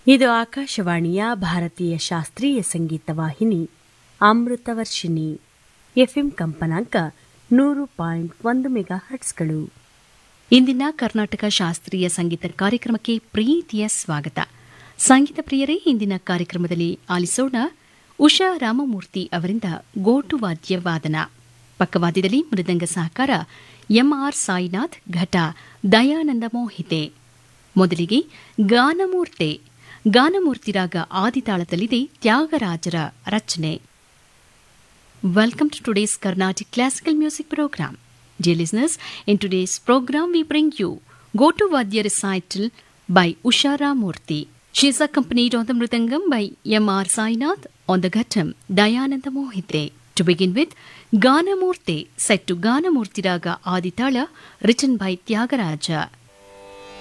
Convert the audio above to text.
ಇದು ಆಕಾಶವಾಣಿಯ ಭಾರತೀಯ ಶಾಸ್ತ್ರೀಯ ಸಂಗೀತ ವಾಹಿನಿ ಅಮೃತವರ್ಷಿಣಿ ಎಫ್ಎಂ ಕಂಪನಾಂಕ ನೂರು ಪಾಯಿಂಟ್ ಒಂದು ಮೆಗಾ ಹರ್ಟ್ಸ್ಗಳು ಇಂದಿನ ಕರ್ನಾಟಕ ಶಾಸ್ತ್ರೀಯ ಸಂಗೀತ ಕಾರ್ಯಕ್ರಮಕ್ಕೆ ಪ್ರೀತಿಯ ಸ್ವಾಗತ ಸಂಗೀತ ಪ್ರಿಯರೇ ಇಂದಿನ ಕಾರ್ಯಕ್ರಮದಲ್ಲಿ ಆಲಿಸೋಣ ಉಷಾ ರಾಮಮೂರ್ತಿ ಅವರಿಂದ ಗೋಟು ವಾದ್ಯ ವಾದನ ಪಕ್ಕವಾದ್ಯದಲ್ಲಿ ಮೃದಂಗ ಸಹಕಾರ ಎಂಆರ್ ಸಾಯಿನಾಥ್ ಘಟ ದಯಾನಂದ ಮೋಹಿತೆ ಮೊದಲಿಗೆ ಗಾನಮೂರ್ತೆ ಗಾನಮೂರ್ತಿ ರಾಗ ಆದಿತಾಳದಲ್ಲಿದೆ ತ್ಯಾಗರಾಜರ ರಚನೆ Welcome to today's Carnatic Classical Music Program. Dear listeners, in today's program we bring you Go to Vadya Recital by Ushara Murthy. She is accompanied on the Mridangam by M.R. Sainath, on the Ghatam, Dayananda Mohite. To begin with, Gana Murthy, set to Gana Murti Raga Aditala, written by Tyagaraja.